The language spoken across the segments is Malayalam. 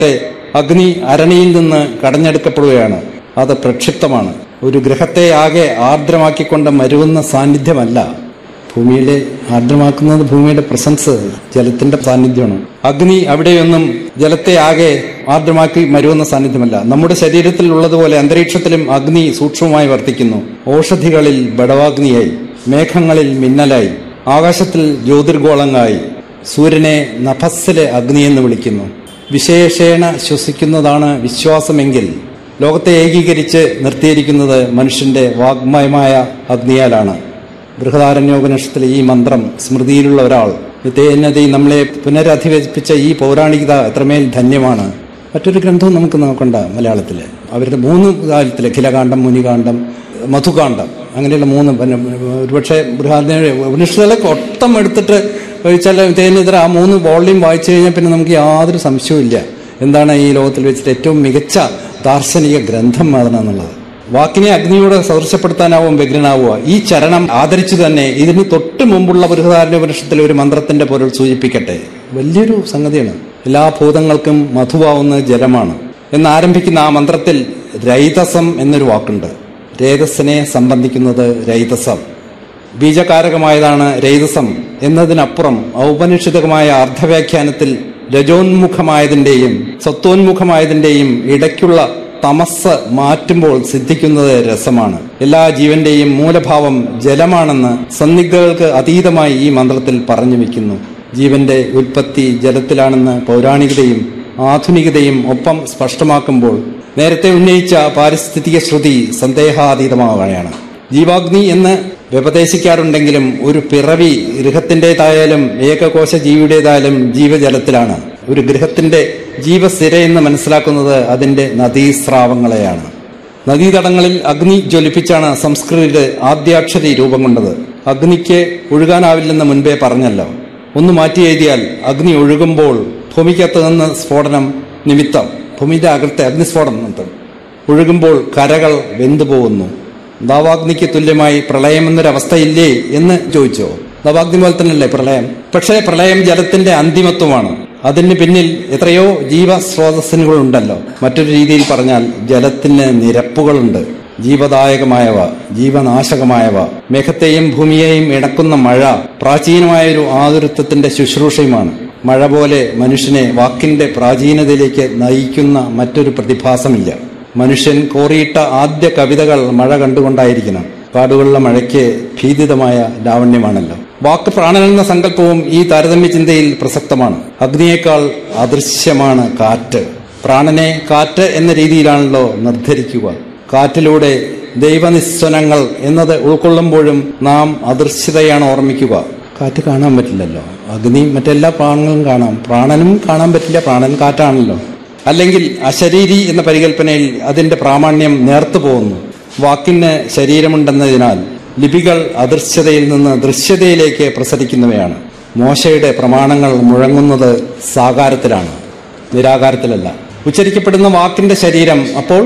അഗ്നി അരണിയിൽ നിന്ന് കടഞ്ഞെടുക്കപ്പെടുകയാണ് അത് പ്രക്ഷിപ്തമാണ് ഒരു ഗ്രഹത്തെ ആകെ ആർദ്രമാക്കിക്കൊണ്ട് മരുവുന്ന സാന്നിധ്യമല്ല ഭൂമിയിലെ ആർദ്രമാക്കുന്നത് ഭൂമിയുടെ പ്രസൻസ് ജലത്തിന്റെ സാന്നിധ്യമാണ് അഗ്നി അവിടെയൊന്നും ജലത്തെ ആകെ ആർദ്രമാക്കി മരുവുന്ന സാന്നിധ്യമല്ല നമ്മുടെ ശരീരത്തിൽ ഉള്ളതുപോലെ അന്തരീക്ഷത്തിലും അഗ്നി സൂക്ഷ്മമായി വർത്തിക്കുന്നു ഔഷധികളിൽ ബടവാഗ്നിയായി മേഘങ്ങളിൽ മിന്നലായി ആകാശത്തിൽ ജ്യോതിർഗോളങ്ങളായി സൂര്യനെ നഭസ്സിലെ അഗ്നി എന്ന് വിളിക്കുന്നു വിശേഷേണ ശ്വസിക്കുന്നതാണ് വിശ്വാസമെങ്കിൽ ലോകത്തെ ഏകീകരിച്ച് നിർത്തിയിരിക്കുന്നത് മനുഷ്യന്റെ വാഗ്മയമായ അഗ്നിയാലാണ് ബൃഹദാരണ്യോപനിഷത്തിലെ ഈ മന്ത്രം സ്മൃതിയിലുള്ള ഒരാൾ നിത്യേനതി നമ്മളെ പുനരധിവസിപ്പിച്ച ഈ പൗരാണികത എത്രമേൽ ധന്യമാണ് മറ്റൊരു ഗ്രന്ഥവും നമുക്ക് നോക്കണ്ട മലയാളത്തില് അവരുടെ മൂന്ന് കാലത്തില് ഖിലകാന്ഡം മുനികാന്ഡം മധുകാന്ഡം അങ്ങനെയുള്ള മൂന്ന് പിന്നെ ഒരുപക്ഷെ ബൃഹദാരണ്യ ഉപനിഷത്തുകളൊക്കെ ഒട്ടം എടുത്തിട്ട് ചോദിച്ചാൽ തേനെതിരെ ആ മൂന്ന് വോളിയം വായിച്ചു കഴിഞ്ഞാൽ പിന്നെ നമുക്ക് യാതൊരു സംശയവും ഇല്ല എന്താണ് ഈ ലോകത്തിൽ വെച്ചിട്ട് ഏറ്റവും മികച്ച ദാർശനിക ഗ്രന്ഥം അതെന്നുള്ളത് വാക്കിനെ അഗ്നിയോട് സദൃശപ്പെടുത്താനാവും വ്യഗ്രനാവുക ഈ ചരണം ആദരിച്ചു തന്നെ ഇതിന് തൊട്ട് മുമ്പുള്ള ബൃഹദാരണ്യോപനിഷത്തിലെ ഒരു മന്ത്രത്തിന്റെ പൊരുൾ സൂചിപ്പിക്കട്ടെ വലിയൊരു സംഗതിയാണ് എല്ലാ ഭൂതങ്ങൾക്കും മധുവാവുന്ന ജലമാണ് എന്നാരംഭിക്കുന്ന ആ മന്ത്രത്തിൽ രൈതസം എന്നൊരു വാക്കുണ്ട് രേതസ്സിനെ സംബന്ധിക്കുന്നത് രൈതസം ബീജകാരകമായതാണ് രൈതസം എന്നതിനപ്പുറം ഔപനിഷിതകമായ അർത്ഥവ്യാഖ്യാനത്തിൽ രജോന്മുഖമായതിന്റെയും സത്വോന്മുഖമായതിന്റെയും ഇടയ്ക്കുള്ള തമസ് മാറ്റുമ്പോൾ സിദ്ധിക്കുന്നത് രസമാണ് എല്ലാ ജീവന്റെയും മൂലഭാവം ജലമാണെന്ന് സന്നിഗ്ധകൾക്ക് അതീതമായി ഈ മന്ത്രത്തിൽ പറഞ്ഞു വെക്കുന്നു ജീവന്റെ ഉൽപ്പത്തി ജലത്തിലാണെന്ന് പൗരാണികതയും ആധുനികതയും ഒപ്പം സ്പഷ്ടമാക്കുമ്പോൾ നേരത്തെ ഉന്നയിച്ച പാരിസ്ഥിതിക ശ്രുതി സന്ദേഹാതീതമാവുകയാണ് ജീവാഗ്നി എന്ന് വ്യപദേശിക്കാറുണ്ടെങ്കിലും ഒരു പിറവി ഗൃഹത്തിൻ്റെതായാലും ഏകകോശ ജീവിയുടേതായാലും ജീവജലത്തിലാണ് ഒരു ഗൃഹത്തിന്റെ ജീവസ്ഥിര എന്ന് മനസ്സിലാക്കുന്നത് അതിന്റെ നദീസ്രാവങ്ങളെയാണ് നദീതടങ്ങളിൽ അഗ്നി ജ്വലിപ്പിച്ചാണ് സംസ്കൃതിയുടെ ആദ്യാക്ഷരി രൂപം കൊണ്ടത് അഗ്നിക്ക് ഒഴുകാനാവില്ലെന്ന് മുൻപേ പറഞ്ഞല്ലോ ഒന്ന് മാറ്റി എഴുതിയാൽ അഗ്നി ഒഴുകുമ്പോൾ ഭൂമിക്കകത്ത് നിന്ന് സ്ഫോടനം നിമിത്തം ഭൂമിയുടെ അകത്തെ അഗ്നിസ്ഫോടനം നിമിത്തം ഒഴുകുമ്പോൾ കരകൾ വെന്തുപോകുന്നു ദാവാഗ്നിക്ക് തുല്യമായി പ്രളയം എന്നൊരവസ്ഥയില്ലേ എന്ന് ചോദിച്ചോ ദാവാഗ്നി പോലെ തന്നെയല്ലേ പ്രളയം പക്ഷേ പ്രളയം ജലത്തിന്റെ അന്തിമത്വമാണ് അതിന് പിന്നിൽ എത്രയോ ജീവസ്രോതസ്സുകളുണ്ടല്ലോ മറ്റൊരു രീതിയിൽ പറഞ്ഞാൽ ജലത്തിന് നിരപ്പുകളുണ്ട് ജീവദായകമായവ ജീവനാശകമായവ മേഘത്തെയും ഭൂമിയെയും ഇണക്കുന്ന മഴ പ്രാചീനമായൊരു ആതുരത്വത്തിന്റെ ശുശ്രൂഷയുമാണ് മഴ പോലെ മനുഷ്യനെ വാക്കിന്റെ പ്രാചീനതയിലേക്ക് നയിക്കുന്ന മറ്റൊരു പ്രതിഭാസമില്ല മനുഷ്യൻ കോറിയിട്ട ആദ്യ കവിതകൾ മഴ കണ്ടുകൊണ്ടായിരിക്കണം കാടുകളിലെ മഴയ്ക്ക് ഭീതിതമായ ലാവണ്യമാണല്ലോ വാക്ക് പ്രാണനെന്ന സങ്കല്പവും ഈ താരതമ്യ ചിന്തയിൽ പ്രസക്തമാണ് അഗ്നിയേക്കാൾ അദൃശ്യമാണ് കാറ്റ് പ്രാണനെ കാറ്റ് എന്ന രീതിയിലാണല്ലോ നിർദ്ധരിക്കുക കാറ്റിലൂടെ ദൈവനിസ്വനങ്ങൾ എന്നത് ഉൾക്കൊള്ളുമ്പോഴും നാം അദൃശ്യതയാണ് ഓർമ്മിക്കുക കാറ്റ് കാണാൻ പറ്റില്ലല്ലോ അഗ്നി മറ്റെല്ലാ പ്രാണങ്ങളും കാണാം പ്രാണനും കാണാൻ പറ്റില്ല പ്രാണൻ കാറ്റാണല്ലോ അല്ലെങ്കിൽ അശരീരി എന്ന പരികല്പനയിൽ അതിന്റെ പ്രാമാണ്യം നേർത്തു പോകുന്നു വാക്കിന് ശരീരമുണ്ടെന്നതിനാൽ ലിപികൾ അദൃശ്യതയിൽ നിന്ന് ദൃശ്യതയിലേക്ക് പ്രസരിക്കുന്നവയാണ് മോശയുടെ പ്രമാണങ്ങൾ മുഴങ്ങുന്നത് സാകാരത്തിലാണ് നിരാകാരത്തിലല്ല ഉച്ചരിക്കപ്പെടുന്ന വാക്കിന്റെ ശരീരം അപ്പോൾ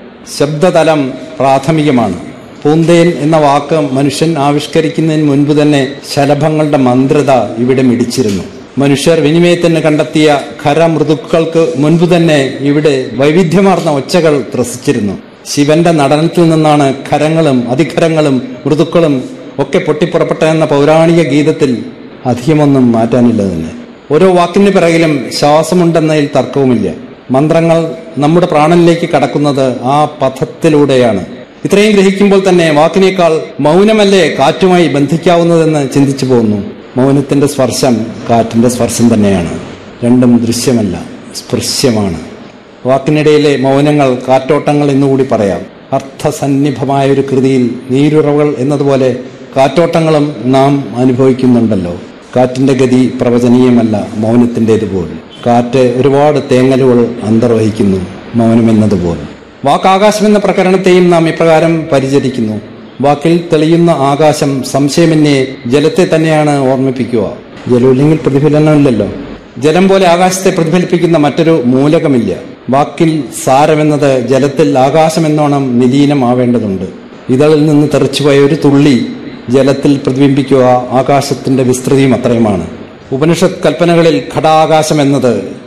ശബ്ദതലം പ്രാഥമികമാണ് പൂന്തേൻ എന്ന വാക്ക് മനുഷ്യൻ ആവിഷ്കരിക്കുന്നതിന് മുൻപ് തന്നെ ശലഭങ്ങളുടെ മന്ത്രത ഇവിടെ മിടിച്ചിരുന്നു മനുഷ്യർ വിനിമയത്തിന് കണ്ടെത്തിയ ഖരമൃദുക്കൾക്ക് മുൻപ് തന്നെ ഇവിടെ വൈവിധ്യമാർന്ന ഒച്ചകൾ ത്രസിച്ചിരുന്നു ശിവന്റെ നടനത്തിൽ നിന്നാണ് ഖരങ്ങളും അതിഖരങ്ങളും മൃദുക്കളും ഒക്കെ പൊട്ടിപ്പുറപ്പെട്ട പൗരാണിക ഗീതത്തിൽ അധികമൊന്നും മാറ്റാനില്ല തന്നെ ഓരോ വാക്കിന് പിറകിലും ശ്വാസമുണ്ടെന്നതിൽ തർക്കവുമില്ല മന്ത്രങ്ങൾ നമ്മുടെ പ്രാണനിലേക്ക് കടക്കുന്നത് ആ പഥത്തിലൂടെയാണ് ഇത്രയും ഗ്രഹിക്കുമ്പോൾ തന്നെ വാക്കിനേക്കാൾ മൗനമല്ലേ കാറ്റുമായി ബന്ധിക്കാവുന്നതെന്ന് ചിന്തിച്ചു പോകുന്നു മൗനത്തിന്റെ സ്പർശം കാറ്റിന്റെ സ്പർശം തന്നെയാണ് രണ്ടും ദൃശ്യമല്ല സ്പൃശ്യമാണ് വാക്കിനിടയിലെ മൗനങ്ങൾ കാറ്റോട്ടങ്ങൾ എന്നുകൂടി പറയാം അർത്ഥസന്നിഭമായ ഒരു കൃതിയിൽ നീരുറവകൾ എന്നതുപോലെ കാറ്റോട്ടങ്ങളും നാം അനുഭവിക്കുന്നുണ്ടല്ലോ കാറ്റിന്റെ ഗതി പ്രവചനീയമല്ല മൗനത്തിൻ്റെതുപോലെ കാറ്റ് ഒരുപാട് തേങ്ങലുകൾ അന്തർവഹിക്കുന്നു മൗനം എന്നതുപോലെ വാക്കാകാശം എന്ന പ്രകരണത്തെയും നാം ഇപ്രകാരം പരിചരിക്കുന്നു വാക്കിൽ തെളിയുന്ന ആകാശം സംശയമെന്നെ ജലത്തെ തന്നെയാണ് ഓർമ്മിപ്പിക്കുക ജലമില്ലെങ്കിൽ പ്രതിഫലനമില്ലല്ലോ ജലം പോലെ ആകാശത്തെ പ്രതിഫലിപ്പിക്കുന്ന മറ്റൊരു മൂലകമില്ല വാക്കിൽ സാരമെന്നത് ജലത്തിൽ ആകാശമെന്നോണം നിലീനമാവേണ്ടതുണ്ട് ഇതളിൽ നിന്ന് തെറിച്ചുപോയ ഒരു തുള്ളി ജലത്തിൽ പ്രതിബിംബിക്കുക ആകാശത്തിന്റെ വിസ്തൃതിയും അത്രയുമാണ് ഉപനിഷത്ത് കൽപ്പനകളിൽ ഘടാകാശം എന്നത്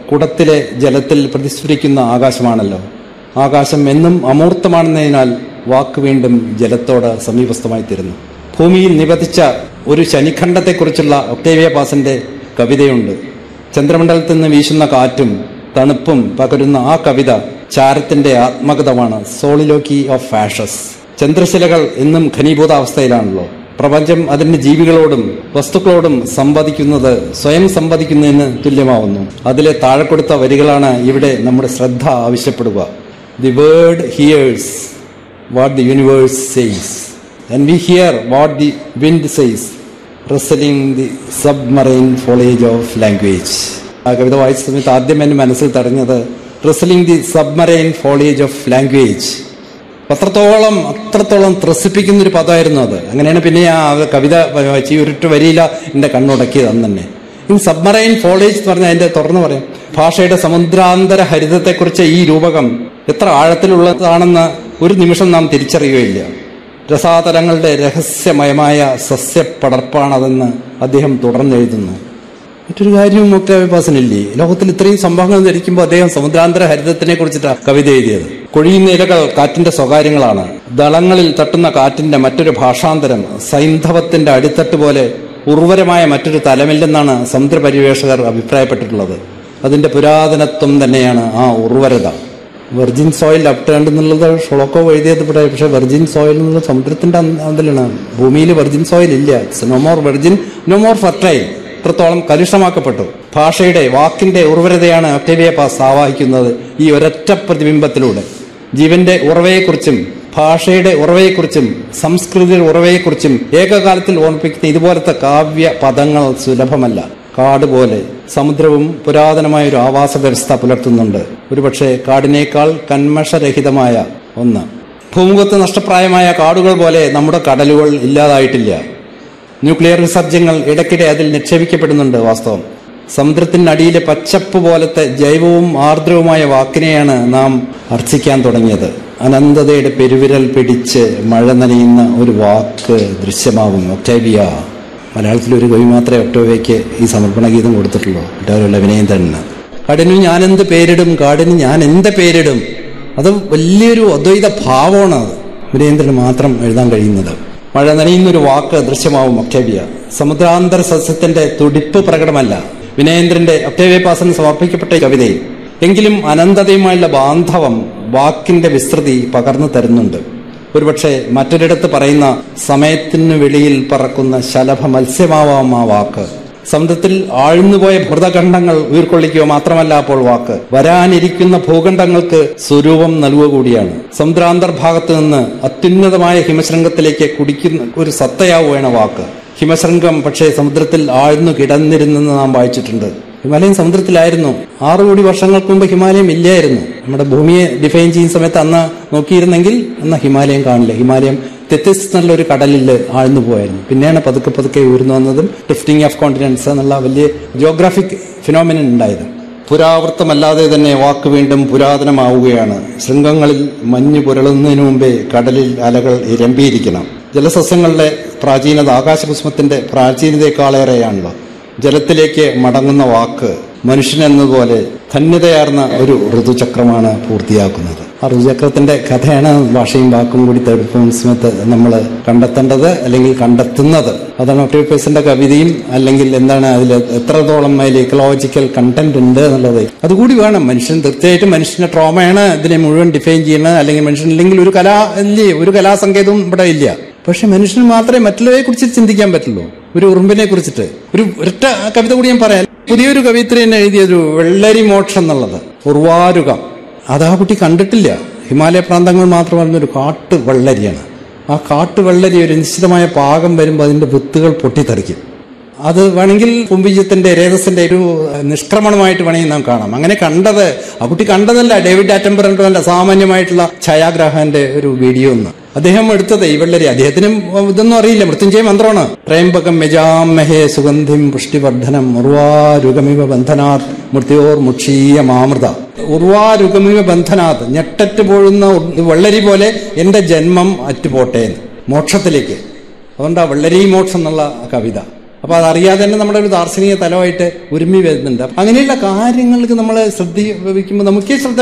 കുടത്തിലെ ജലത്തിൽ പ്രതിസ്ഫുരിക്കുന്ന ആകാശമാണല്ലോ ആകാശം എന്നും അമൂർത്തമാണെന്നതിനാൽ വാക്ക് വീണ്ടും ജലത്തോട് സമീപസ്ഥമായി തീരുന്നു ഭൂമിയിൽ നിപതിച്ച ഒരു ശനിഖണ്ഡത്തെക്കുറിച്ചുള്ള ഒക്ടേവിയ പാസന്റെ കവിതയുണ്ട് ചന്ദ്രമണ്ഡലത്തിൽ നിന്ന് വീശുന്ന കാറ്റും തണുപ്പും പകരുന്ന ആ കവിത ചാരത്തിന്റെ ആത്മകഥമാണ് സോളിലോക്കി ഓഫ് ഫാഷസ് ചന്ദ്രശിലകൾ എന്നും ഘനീഭൂതാവസ്ഥയിലാണല്ലോ പ്രപഞ്ചം അതിന്റെ ജീവികളോടും വസ്തുക്കളോടും സംവദിക്കുന്നത് സ്വയം സംവദിക്കുന്നതിന് തുല്യമാവുന്നു അതിലെ താഴെ കൊടുത്ത വരികളാണ് ഇവിടെ നമ്മുടെ ശ്രദ്ധ ആവശ്യപ്പെടുക the word hears what the universe says and we hear what the wind says rustling the submarine foliage of language ആ കവിത വായിച്ച സമയത്ത് ആദ്യം എൻ്റെ മനസ്സിൽ തടഞ്ഞത് rustling the submarine foliage of language അത്രത്തോളം അത്രത്തോളം ത്രസിപ്പിക്കുന്ന ഒരു പദമായിരുന്നു അത് അങ്ങനെയാണ് പിന്നെ ആ കവിത വായിച്ച് ഈ ഒരിട്ട് വരിയില്ല എൻ്റെ കണ്ണുടക്കിയത് അന്ന് തന്നെ ഈ സബ്മറൈൻ ഫോളേജ് എന്ന് പറഞ്ഞാൽ അതിന്റെ തുറന്നു പറയാം ഭാഷയുടെ സമുദ്രാന്തര ഹരിതത്തെക്കുറിച്ച് ഈ രൂപകം എത്ര ആഴത്തിലുള്ളതാണെന്ന് ഒരു നിമിഷം നാം തിരിച്ചറിയുകയില്ല രസാതലങ്ങളുടെ രഹസ്യമയമായ സസ്യപ്പടർപ്പാണതെന്ന് അദ്ദേഹം തുടർന്നെഴുതുന്നു മറ്റൊരു കാര്യവും ഒക്കെ വിപാസനില്ലേ ലോകത്തിൽ ഇത്രയും സംഭവങ്ങൾ ധരിക്കുമ്പോൾ അദ്ദേഹം സമുദ്രാന്തര ഹരിതത്തിനെ കുറിച്ചിട്ടാണ് കവിത എഴുതിയത് കൊഴിയുന്ന ഇലകൾ കാറ്റിന്റെ സ്വകാര്യങ്ങളാണ് ദളങ്ങളിൽ തട്ടുന്ന കാറ്റിന്റെ മറ്റൊരു ഭാഷാന്തരം സൈന്ധവത്തിന്റെ അടിത്തട്ട് പോലെ ഉർവരമായ മറ്റൊരു തലമില്ലെന്നാണ് സമുദ്ര പരിവേഷകർ അഭിപ്രായപ്പെട്ടിട്ടുള്ളത് അതിന്റെ പുരാതനത്വം തന്നെയാണ് ആ ഉർവരത വെർജിൻ സോയിൽ അപ്ടേണ്ട് എന്നുള്ളത് ഷൊളക്കോ എഴുതിയത് ഇവിടെ പക്ഷേ വെർജിൻ സോയിൽ എന്നുള്ളത് സമുദ്രത്തിന്റെ അതിലാണ് ഭൂമിയിൽ വെർജിൻ സോയിൽ ഇല്ല no more virgin no more fertile ഇത്രത്തോളം കലുഷമാക്കപ്പെട്ടു ഭാഷയുടെ വാക്കിന്റെ ഉർവരതയാണ് ഒക്ടേവിയ പാസ് ആവാഹിക്കുന്നത് ഈ ഒരൊറ്റ പ്രതിബിംബത്തിലൂടെ ജീവന്റെ ഉറവയെക്കുറിച്ചും ഭാഷയുടെ ഉറവയെക്കുറിച്ചും സംസ്കൃതിയുടെ ഉറവയെക്കുറിച്ചും ഏകകാലത്തിൽ ഓർമ്മിപ്പിക്കുന്ന ഇതുപോലത്തെ കാവ്യ പദങ്ങൾ സുലഭമല്ല കാട് പോലെ സമുദ്രവും പുരാതനമായ ഒരു ആവാസ വ്യവസ്ഥ പുലർത്തുന്നുണ്ട് ഒരുപക്ഷെ കാടിനേക്കാൾ കന്മഷരഹിതമായ ഒന്ന് ഭൂമുഖത്ത് നഷ്ടപ്രായമായ കാടുകൾ പോലെ നമ്മുടെ കടലുകൾ ഇല്ലാതായിട്ടില്ല ന്യൂക്ലിയർ വിസർജ്യങ്ങൾ ഇടയ്ക്കിടെ അതിൽ നിക്ഷേപിക്കപ്പെടുന്നുണ്ട് വാസ്തവം സമുദ്രത്തിനടിയിലെ പച്ചപ്പ് പോലത്തെ ജൈവവും ആർദ്രവുമായ വാക്കിനെയാണ് നാം അർച്ചിക്കാൻ തുടങ്ങിയത് അനന്തതയുടെ പെരുവിരൽ പിടിച്ച് മഴ നനയുന്ന ഒരു വാക്ക് ദൃശ്യമാകും ഒക്ടേവിയ മലയാളത്തിൽ ഒരു കവി മാത്രമേ ഒക്ടോവിയയ്ക്ക് ഈ സമർപ്പണ ഗീതം കൊടുത്തിട്ടുള്ളൂ മറ്റവരുള്ള വിനയന്തരന് കാടിന് ഞാൻ എന്ത് പേരിടും കാടിന് ഞാൻ എന്ത് പേരിടും അത് വലിയൊരു അദ്വൈത ഭാവമാണ് അത് വിനയേന്ദ്രന് മാത്രം എഴുതാൻ കഴിയുന്നത് മഴ നനയുന്നൊരു വാക്ക് ദൃശ്യമാവും ഒക്ടേവിയ സമുദ്രാന്തര സസ്യത്തിന്റെ തുടിപ്പ് പ്രകടമല്ല വിനയേന്ദ്രന്റെ ഒക്ടേവിയ പാസന് സമർപ്പിക്കപ്പെട്ട ഈ കവിതയിൽ എങ്കിലും അനന്തതയുമായുള്ള ബാന്ധവം വാക്കിന്റെ വിസ്തൃതി പകർന്നു തരുന്നുണ്ട് ഒരുപക്ഷെ മറ്റൊരിടത്ത് പറയുന്ന സമയത്തിന് വെളിയിൽ പറക്കുന്ന ശലഭ മത്സ്യമാവാം ആ വാക്ക് സമുദ്രത്തിൽ ആഴ്ന്നുപോയ ഭൃതഖണ്ഡങ്ങൾ ഉയർക്കൊള്ളിക്കുക മാത്രമല്ല അപ്പോൾ വാക്ക് വരാനിരിക്കുന്ന ഭൂഖണ്ഡങ്ങൾക്ക് സ്വരൂപം നൽകുക കൂടിയാണ് സമുദ്രാന്തർഭാഗത്ത് നിന്ന് അത്യുന്നതമായ ഹിമശൃംഗത്തിലേക്ക് കുടിക്കുന്ന ഒരു സത്തയാവുകയാണ് വാക്ക് ഹിമശൃംഗം പക്ഷേ സമുദ്രത്തിൽ ആഴ്ന്നു കിടന്നിരുന്നെന്ന് നാം വായിച്ചിട്ടുണ്ട് ഹിമാലയം സമുദ്രത്തിലായിരുന്നു ആറു കോടി വർഷങ്ങൾക്ക് മുമ്പ് ഹിമാലയം ഇല്ലായിരുന്നു നമ്മുടെ ഭൂമിയെ ഡിഫൈൻ ചെയ്യുന്ന സമയത്ത് അന്ന് നോക്കിയിരുന്നെങ്കിൽ അന്ന് ഹിമാലയം കാണില്ല ഹിമാലയം തെത്തിസ് എന്നുള്ള ഒരു കടലിൽ ആഴ്ന്നു പോയായിരുന്നു പിന്നെയാണ് പതുക്കെ പതുക്കെ ഉയർന്നു വന്നതും ഡ്രിഫ്റ്റിംഗ് ഓഫ് കോണ്ടിനൻസ് എന്നുള്ള വലിയ ജിയോഗ്രാഫിക് ഫിനോമിനൻ ഉണ്ടായത് പുരാവൃത്തമല്ലാതെ തന്നെ വാക്ക് വീണ്ടും പുരാതനമാവുകയാണ് ശൃംഗങ്ങളിൽ മഞ്ഞ് പുരളുന്നതിന് മുമ്പേ കടലിൽ അലകൾ ഇരമ്പിയിരിക്കണം ജലസസ്യങ്ങളുടെ പ്രാചീനത ആകാശകുസുമത്തിന്റെ പ്രാചീനതയെക്കാളേറെയാണല്ലോ ജലത്തിലേക്ക് മടങ്ങുന്ന വാക്ക് മനുഷ്യനെന്നതുപോലെ ധന്യതയാർന്ന ഒരു ഋതുചക്രമാണ് പൂർത്തിയാക്കുന്നത് ആ ഋതുചക്രത്തിന്റെ കഥയാണ് ഭാഷയും വാക്കും കൂടി തെടുപ്പും സമയത്ത് നമ്മൾ കണ്ടെത്തേണ്ടത് അല്ലെങ്കിൽ കണ്ടെത്തുന്നത് അതാണ് ഒക്ടോപ്പേഴ്സിന്റെ കവിതയും അല്ലെങ്കിൽ എന്താണ് അതിൽ എത്രത്തോളം അതിൽ ഇക്കോളജിക്കൽ കണ്ടന്റ് ഉണ്ട് എന്നുള്ളത് അതുകൂടി വേണം മനുഷ്യൻ തീർച്ചയായിട്ടും മനുഷ്യന്റെ ട്രോമയാണ് ഇതിനെ മുഴുവൻ ഡിഫൈൻ ചെയ്യുന്നത് അല്ലെങ്കിൽ മനുഷ്യൻ ഇല്ലെങ്കിൽ ഒരു കലാ ഇല്ലേ ഒരു കലാസങ്കേതവും ഇവിടെ ഇല്ല പക്ഷെ മനുഷ്യന് മാത്രമേ മറ്റുള്ളവരെ കുറിച്ച് ചിന്തിക്കാൻ പറ്റുള്ളൂ ഒരു ഉറുമ്പിനെ കുറിച്ചിട്ട് ഒരു ഒരൊറ്റ കവിത കൂടി ഞാൻ പറയാം പുതിയൊരു കവിത്രി തന്നെ എഴുതിയൊരു വെള്ളരി മോക്ഷം എന്നുള്ളത് ഉർവാരുകം അത് ആ കുട്ടി കണ്ടിട്ടില്ല ഹിമാലയ പ്രാന്തങ്ങൾ മാത്രം പറഞ്ഞൊരു കാട്ട് വെള്ളരിയാണ് ആ കാട്ട് വെള്ളരി ഒരു നിശ്ചിതമായ പാകം വരുമ്പോൾ അതിന്റെ വിത്തുകൾ പൊട്ടിത്തെറിക്കും അത് വേണമെങ്കിൽ കുംബിജത്തിന്റെ രേതസിന്റെ ഒരു നിഷ്ക്രമണമായിട്ട് വേണമെങ്കിൽ നാം കാണാം അങ്ങനെ കണ്ടത് ആ കുട്ടി കണ്ടതല്ല ഡേവിഡ് ആറ്റംബറിന്റെ അസാമാന്യമായിട്ടുള്ള ഛായാഗ്രാഹന്റെ ഒരു വീഡിയോ ഒന്ന് അദ്ദേഹം എടുത്തത് ഈ വെള്ളരി അദ്ദേഹത്തിനും ഇതൊന്നും അറിയില്ല മൃത്യുഞ്ജയ മന്ത്രമാണ് ത്രയംബകം മെജാമഹേ സുഗന്ധിം പുഷ്ടിവർദ്ധനം ഉർവാരുഗമിവ ബന്ധനാത് മൃത്യോർ മുക്ഷീയ മാമൃത ഉർവാരുഗമിവ ബന്ധനാത് ഞെട്ടറ്റ് പോഴുന്ന വെള്ളരി പോലെ എന്റെ ജന്മം അറ്റുപോട്ടെ മോക്ഷത്തിലേക്ക് അതുകൊണ്ട് ആ വെള്ളരി മോക്ഷം എന്നുള്ള കവിത അപ്പോൾ അതറിയാതെ തന്നെ നമ്മുടെ ഒരു ദാർശനിക തലമായിട്ട് ഒരുമി വരുന്നുണ്ട് അങ്ങനെയുള്ള കാര്യങ്ങൾക്ക് നമ്മൾ ശ്രദ്ധ വയ്ക്കുമ്പോൾ നമുക്കേ ശ്രദ്ധ